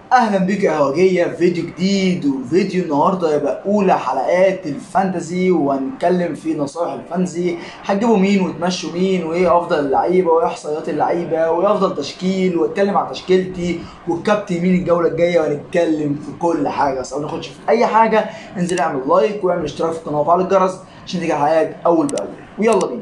اهلا بيك يا هواجيه في فيديو جديد وفيديو النهارده يبقى اولى حلقات الفانتزي وهنتكلم في نصائح الفانتزي هتجيبوا مين وتمشوا مين وايه افضل اللعيبه وايه احصائيات اللعيبه وايه افضل تشكيل واتكلم عن تشكيلتي والكابتن مين الجوله الجايه وهنتكلم في كل حاجه بس قبل ما نخش في اي حاجه انزل اعمل لايك واعمل اشتراك في القناه وفعل الجرس عشان تيجي الحلقات اول باول ويلا بينا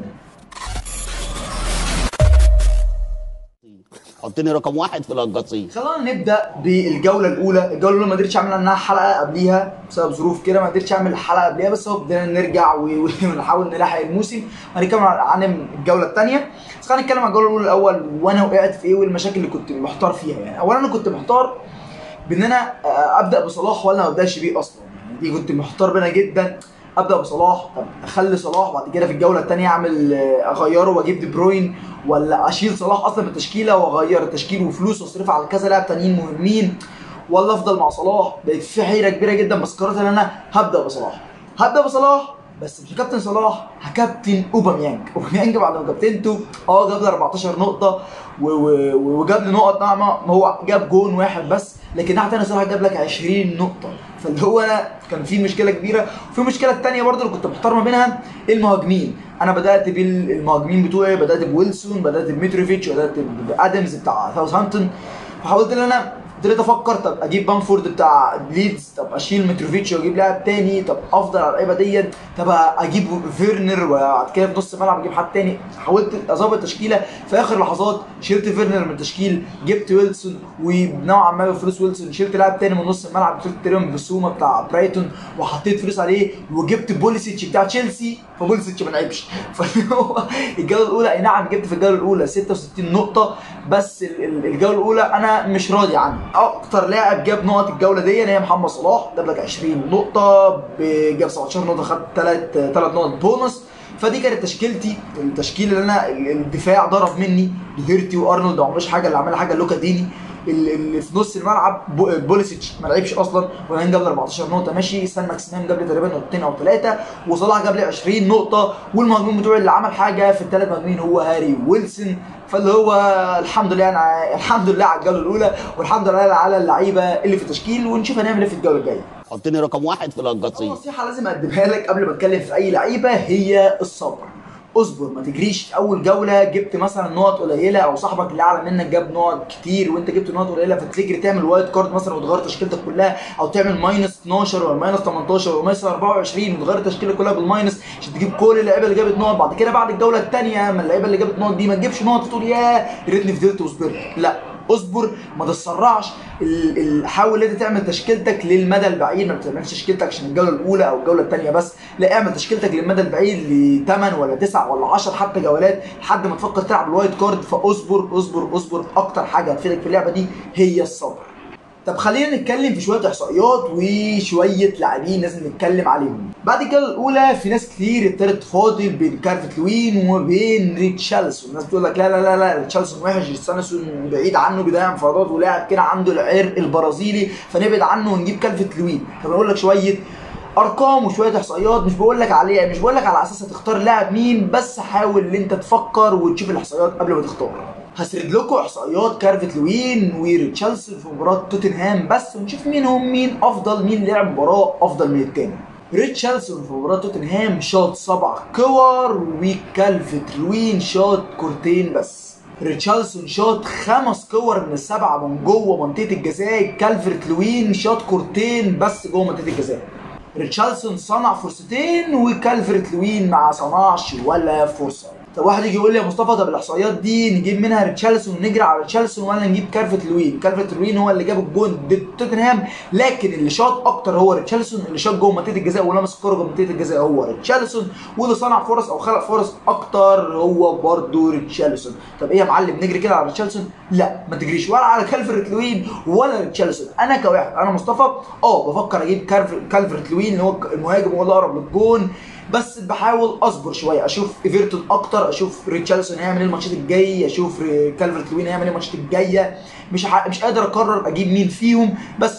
حطني رقم واحد في القصيم خلينا نبدا بالجوله الاولى الجوله الاولى ما قدرتش اعمل عنها حلقه قبليها بسبب ظروف كده ما قدرتش اعمل حلقه قبليها بس هو بدنا نرجع و- ونحاول نلاحق الموسم هنتكلم عن الجوله الثانيه بس خلينا نتكلم عن الجوله الاولى الاول وانا وقعت في ايه والمشاكل اللي كنت محتار فيها يعني اولا انا كنت محتار بان انا آه، ابدا بصلاح ولا ما ابداش بيه اصلا يعني دي كنت محتار بينها جدا ابدا بصلاح طب اخلي صلاح بعد كده في الجوله الثانيه اعمل آه، اغيره واجيب دي بروين ولا اشيل صلاح اصلا من التشكيله واغير التشكيل وفلوس واصرفها على كذا لاعب تانيين مهمين ولا افضل مع صلاح بقيت في حيره كبيره جدا بس قررت ان انا هبدا بصلاح هبدا بصلاح بس مش كابتن صلاح هكابتن اوباميانج اوباميانج بعد ما كابتنته اه جاب لي 14 نقطه و- و- وجاب لي نقط نعمه ما هو جاب جون واحد بس لكن ناحيه تانية صلاح جاب لك 20 نقطه فاللي هو انا كان في مشكله كبيره وفي مشكله تانية برضه اللي كنت محتار ما بينها المهاجمين انا بدات بالمهاجمين بتوعي بدات بويلسون بدات بميتروفيتش بدات بادمز بتاع ساوثهامبتون فحاولت ان انا ابتديت افكر طب اجيب بامفورد بتاع ليدز طب اشيل متروفيتش واجيب لاعب تاني طب افضل على اللعيبه ديت طب اجيب فيرنر وبعد كده في نص الملعب اجيب حد تاني حاولت اظبط التشكيله في اخر لحظات شلت فيرنر من التشكيل جبت ويلسون ونوعا ما بفلوس ويلسون شلت لاعب تاني من نص الملعب شلت تقريبا بسوما بتاع برايتون وحطيت فلوس عليه وجبت بوليسيتش بتاع تشيلسي فبوليسيتش ما لعبش فاللي هو الجوله الاولى اي نعم جبت في الجوله الاولى 66 نقطه بس ال- ال- الجوله الاولى انا مش راضي عنها اكتر لاعب جاب نقط الجوله دي هي محمد صلاح جاب لك 20 نقطه ب- جاب 17 نقطه خد 3 3 نقط بونص فدي كانت تشكيلتي التشكيل اللي انا ال- الدفاع ضرب مني دوهيرتي وارنولد ما عملوش حاجه اللي عملها حاجه لوكا ديني ال- اللي في نص الملعب بو- بوليسيتش ما لعبش اصلا ولان جاب لي 14 نقطه ماشي سان ماكسيمان جاب لي تقريبا نقطتين او ثلاثه وصلاح جاب لي 20 نقطه والمهاجمين بتوعي اللي عمل حاجه في الثلاث مهاجمين هو هاري ويلسون فاللي هو الحمد لله انا الحمد لله على الجوله الاولى والحمد لله على اللعيبه اللي في التشكيل ونشوف هنعمل ايه في الجوله الجايه حطني رقم واحد في القصيم نصيحة لازم اقدمها لك قبل ما اتكلم في اي لعيبة هي الصبر اصبر ما تجريش في اول جولة جبت مثلا نقط قليلة او صاحبك اللي اعلى منك جاب نقط كتير وانت جبت نقط قليلة فتجري تعمل وايت كارد مثلا وتغير تشكيلتك كلها او تعمل ماينس 12 ولا ماينس 18 ولا ماينس 24 وتغير تشكيلتك كلها بالماينس عشان تجيب كل اللعيبة اللي جابت نقط بعد كده بعد الجولة الثانية ما اللعيبة اللي جابت نقط دي ما تجيبش نقط تقول يا يا ريتني فضلت وصبرت لا اصبر ما تتسرعش ال- ال- حاول انت تعمل تشكيلتك للمدى البعيد ما بتعملش تشكيلتك عشان الجوله الاولى او الجوله الثانيه بس لا اعمل تشكيلتك للمدى البعيد ل 8 ولا 9 ولا 10 حتى جولات لحد ما تفكر تلعب الوايت كارد فاصبر اصبر اصبر اكتر حاجه هتفيدك في اللعبه دي هي الصبر طب خلينا نتكلم في شويه احصائيات وشويه لاعبين لازم نتكلم عليهم بعد الجوله الاولى في ناس كتير ابتدت تفاضل بين كارفت لوين وبين ريتشارلسون الناس بتقول لك لا لا لا لا ريتشارلسون وحش ريتشارلسون بعيد عنه بيضيع انفرادات ولاعب كده عنده العرق البرازيلي فنبعد عنه ونجيب كارفت لوين طب اقول لك شويه ارقام وشويه احصائيات مش بقول لك عليها مش بقول لك على اساس هتختار لاعب مين بس حاول ان انت تفكر وتشوف الاحصائيات قبل ما تختار هسرد لكم احصائيات كارفت لوين وريتشارلسون في مباراه توتنهام بس ونشوف مين هم مين افضل مين لعب مباراه افضل من التاني ريتشارلسون في مباراه توتنهام شاط سبع كور وكالفت لوين شاط كورتين بس ريتشارلسون شاط خمس كور من السبعه من جوه منطقه الجزاء كالفرت لوين شاط كورتين بس جوه منطقه الجزاء ريتشارلسون صنع فرصتين وكالفرت لوين ما صنعش ولا فرصه طب واحد يجي يقول لي يا مصطفى طب الاحصائيات دي نجيب منها ريتشارلسون ونجري على ريتشارلسون ولا نجيب كالفرت لوين كالفرت لوين هو اللي جاب الجون ضد توتنهام لكن اللي شاط اكتر هو ريتشارلسون اللي شاط جوه منطقه الجزاء ولمس الكوره جوه منطقه الجزاء هو ريتشارلسون واللي صنع فرص او خلق فرص اكتر هو برضه ريتشارلسون طب ايه يا معلم نجري كده على ريتشارلسون لا ما تجريش ولا على كالفرت لوين ولا ريتشارلسون انا كواحد انا مصطفى اه بفكر اجيب كالفر- كالفرت لوين اللي هو المهاجم هو اللي اقرب للجون بس بحاول اصبر شويه اشوف ايفرتون اكتر اشوف ريتشارلسون هيعمل ايه الماتشات الجايه اشوف كالفرت لوين هيعمل ايه الماتشات الجايه مش ح... مش قادر اقرر اجيب مين فيهم بس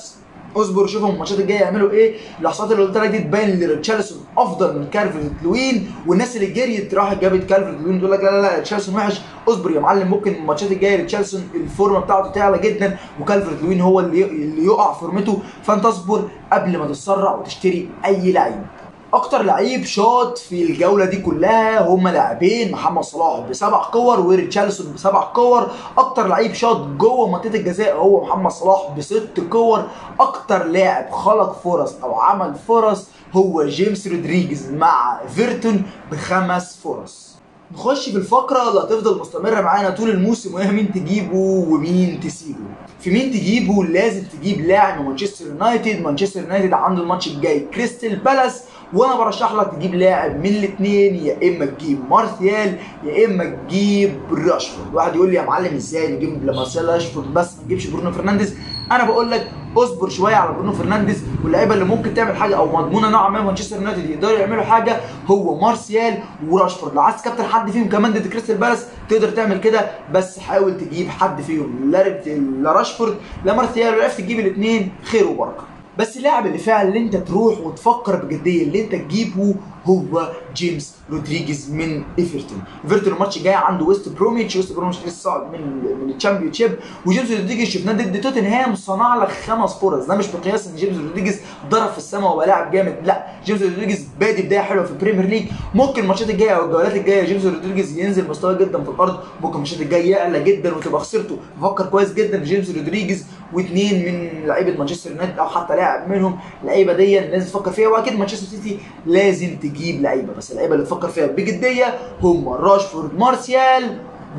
اصبر شوفهم الماتشات الجايه يعملوا ايه الاحصائيات اللي قلت لك دي تبين ان ريتشارلسون افضل من كالفرت لوين والناس اللي جريت راحت جابت كالفرت لوين تقول لك لا لا لا ريتشارلسون وحش اصبر يا معلم ممكن الماتشات الجايه ريتشارلسون الفورمه بتاعته تعلى جدا وكالفرت لوين هو اللي اللي يقع فورمته فانت اصبر قبل ما تتسرع وتشتري اي لعيب اكتر لعيب شاط في الجوله دي كلها هم لاعبين محمد صلاح بسبع كور وريتشارلسون بسبع كور اكتر لعيب شاط جوه منطقه الجزاء هو محمد صلاح بست كور اكتر لاعب خلق فرص او عمل فرص هو جيمس رودريجيز مع فيرتون بخمس فرص نخش في الفقرة اللي هتفضل مستمرة معانا طول الموسم وهي مين تجيبه ومين تسيبه. في مين تجيبه لازم تجيب لاعب من مانشستر يونايتد، مانشستر يونايتد عنده الماتش الجاي كريستال بالاس وانا برشح لك تجيب لاعب من الاثنين يا اما تجيب مارثيال يا اما تجيب راشفورد، واحد يقول لي يا معلم ازاي نجيب مارسيال راشفورد بس ما نجيبش برونو فرنانديز؟ انا بقول لك اصبر شويه على برونو فرنانديز واللعيبه اللي ممكن تعمل حاجه او مضمونه نوعا ما مانشستر يونايتد يقدروا يعملوا حاجه هو مارسيال وراشفورد لو عايز كابتن حد فيهم كمان ضد كريستال بالاس تقدر تعمل كده بس حاول تجيب حد فيهم لا لا راشفورد لا مارسيال لو عرفت تجيب الاثنين خير وبركه بس اللاعب اللي فعلا اللي انت تروح وتفكر بجديه اللي انت تجيبه هو جيمس رودريجيز من ايفرتون ايفرتون الماتش الجاي عنده ويست بروميتش ويست بروميتش لسه صاعد من من الشامبيون شيب وجيمس رودريجيز شفناه ضد توتنهام صنع لك خمس فرص ده مش بقياس ان جيمس رودريجيز ضرب في السماء وبقى لاعب جامد لا جيمس رودريجيز بادي بدايه حلوه في البريمير ليج ممكن الماتشات الجايه او الجولات الجايه جيمس رودريجيز ينزل مستواه جدا في الارض ممكن الماتشات الجايه يعلى جدا وتبقى خسرته فكر كويس جدا في جيمس رودريجيز واثنين من لعيبه مانشستر يونايتد او حتى لاعب منهم اللعيبه دي لازم تفكر فيها واكيد مانشستر سيتي لازم تجيب لعيبه بس اللعيبه اللي تفكر فيها بجديه هم راشفورد مارسيال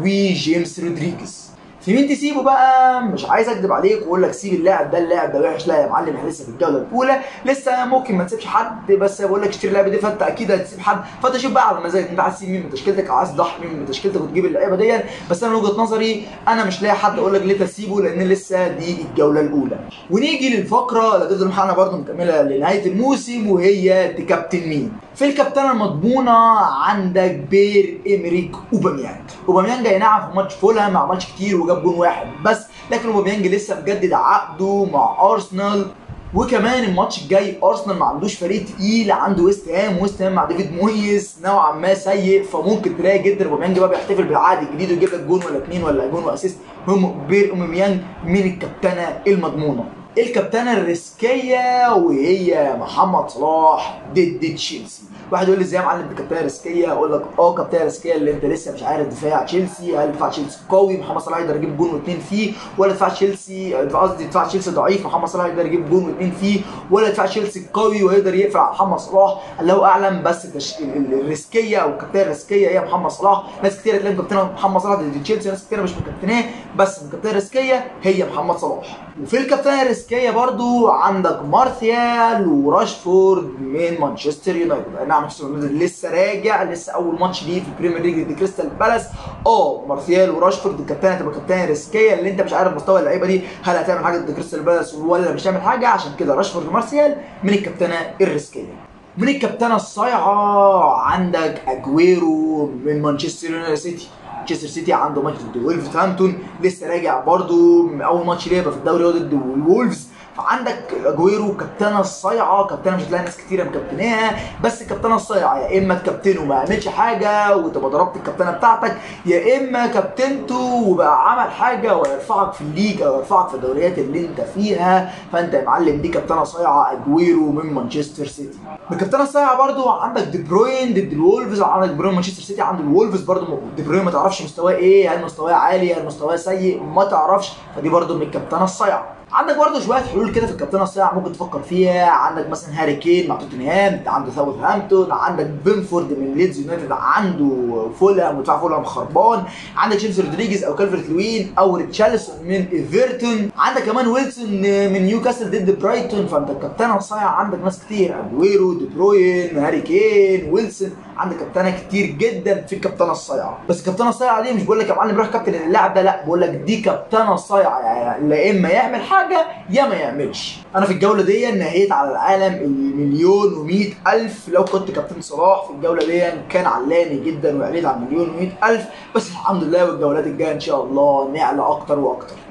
وجيمس رودريجيز في مين تسيبه بقى مش عايز اكدب عليك واقول لك سيب اللاعب ده اللاعب ده وحش لا يا معلم احنا لسه في الجوله الاولى لسه ممكن ما تسيبش حد بس بقول لك اشتري اللاعب دي فانت اكيد هتسيب حد فانت شوف بقى على مزاجك انت عايز تسيب مين من تشكيلتك او عايز تضحي مين من تشكيلتك وتجيب اللعيبه دي بس انا من وجهه نظري انا مش لاقي حد اقول لك ليه تسيبه لان لسه دي الجوله الاولى ونيجي للفقره اللي هتفضل معانا برده مكمله لنهايه الموسم وهي تكابتن مين في الكابتنه المضمونه عندك بير امريك اوباميانج اوباميانج اي نعم في ماتش فولهام ما عملش كتير وجاب جون واحد بس لكن اوباميانج لسه مجدد عقده مع ارسنال وكمان الماتش الجاي ارسنال ما عندوش فريق تقيل عنده ويست هام ويست هام مع ديفيد مويس نوعا ما سيء فممكن تلاقي جدا اوباميانج بقى بيحتفل بالعقد الجديد ويجيب لك جون ولا اتنين ولا جون واسيست هم بير اوباميانج من الكابتنه المضمونه الكابتنه الريسكيه وهي محمد صلاح ضد تشيلسي واحد يقول لي ازاي يا معلم دي كابتنه ريسكيه اقول لك اه كابتنه ريسكيه اللي انت لسه مش عارف دفاع تشيلسي هل دفاع تشيلسي قوي محمد صلاح يقدر يجيب جون واثنين فيه ولا دفاع تشيلسي قصدي دفاع تشيلسي ضعيف محمد صلاح يقدر يجيب جون واثنين فيه ولا دفاع تشيلسي قوي ويقدر يقفل على محمد صلاح الله اعلم بس التش... الريسكيه او الكابتنه الريسكيه هي محمد صلاح ناس كتير تلاقي مكابتنه محمد صلاح ضد تشيلسي ناس كتير مش مكابتناه بس الكابتنه الريسكيه هي محمد صلاح وفي الكابتنه الريسكيه برضو عندك مارثيال وراشفورد من مانشستر يونايتد نعم مانشستر يونايتد لسه راجع لسه اول ماتش ليه في البريمير ليج ضد كريستال بالاس اه مارثيال وراشفورد الكابتنه هتبقى كابتنه ريسكيه اللي انت مش عارف مستوى اللعيبه دي هل هتعمل حاجه ضد كريستال بالاس ولا مش هتعمل حاجه عشان كده راشفورد ومارثيال من الكابتنه الريسكيه من الكابتنه الصايعه عندك اجويرو من مانشستر سيتي مانشستر سيتي عنده ماتش ضد ويلفرهامبتون لسه راجع برضو اول ماتش ليه في الدوري هو ضد الولفز فعندك اجويرو كابتنه الصايعه كابتنه مش هتلاقي ناس كتيره مكابتناها بس الكابتنه الصايعه يا اما تكابتنه وما يعملش حاجه وتبقى ضربت الكابتنه بتاعتك يا اما كابتنته وبقى عمل حاجه ويرفعك في الليج او يرفعك في الدوريات اللي انت فيها فانت يا معلم دي كابتنه صايعه اجويرو من مانشستر سيتي الكابتنه الصايعه برضو عندك دي بروين ضد الولفز عندك دي بروين مانشستر سيتي عند الولفز برضو دي بروين ما تعرفش مستواه ايه هل مستواه عالي هل مستواه سيء ما تعرفش فدي برضو من الكابتنه الصايعه عندك برضه شويه حلول كده في الكابتنه الصايعه ممكن تفكر فيها عندك مثلا هاري كين مع توتنهام عنده ساوثهامبتون عندك بينفورد من ليدز يونايتد عنده فولهام ودفاع فولهام خربان عندك جيمس رودريجيز او كالفرت لوين او ريتشارلسون من ايفرتون عندك كمان ويلسون من نيوكاسل ضد برايتون فانت الكابتنه الصايعه عندك ناس كتير اجويرو دي بروين هاري كين ويلسون عندك كابتنه كتير جدا في الكابتنه الصايعه بس الكابتنه الصايعه دي مش بقول لك يا معلم روح كابتن اللاعب ده لا بقول لك دي كابتنه صايعه يعني لا اما يعمل حاجه يا ما يعملش انا في الجوله دي نهيت على العالم المليون و الف لو كنت كابتن صلاح في الجوله دي كان علاني جدا وعليت على مليون و الف بس الحمد لله والجولات الجايه ان شاء الله نعلى اكتر واكتر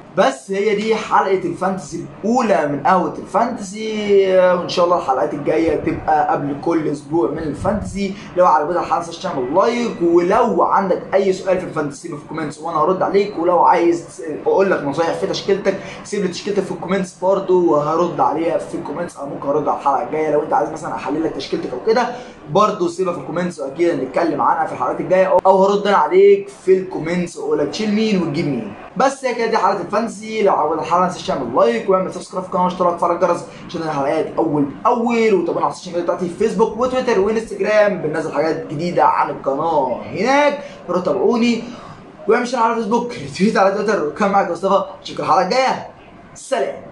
بس هي دي حلقه الفانتسي الاولى من قهوه الفانتسي وان شاء الله الحلقات الجايه تبقى قبل كل اسبوع من الفانتسي لو عجبتك الحلقه ما تنساش تعمل لايك ولو عندك اي سؤال في الفانتسي سيبه في الكومنتس وانا هرد عليك ولو عايز اقول لك نصايح في تشكيلتك سيب لي تشكيلتك في الكومنتس برضه وهرد عليها في الكومنتس او ممكن ارد على الحلقه الجايه لو انت عايز مثلا احلل لك تشكيلتك او كده برضه سيبها في الكومنتس واكيد هنتكلم عنها في الحلقات الجايه او هرد انا عليك في الكومنتس واقول لك تشيل مين وتجيب مين بس هي كده دي حلقه الفانتسي لو عجبتك الحلقه ما تنساش تعمل لايك واعمل سبسكرايب في القناه واشتراك وفعل الجرس عشان الحلقات اول باول وتابعونا على السوشيال ميديا بتاعتي في فيسبوك وتويتر وانستجرام بننزل حاجات جديده عن القناه هناك روحوا تابعوني واعمل شير على فيسبوك ريتويت على تويتر وكان معاك مصطفى اشوفكم الحلقه الجايه سلام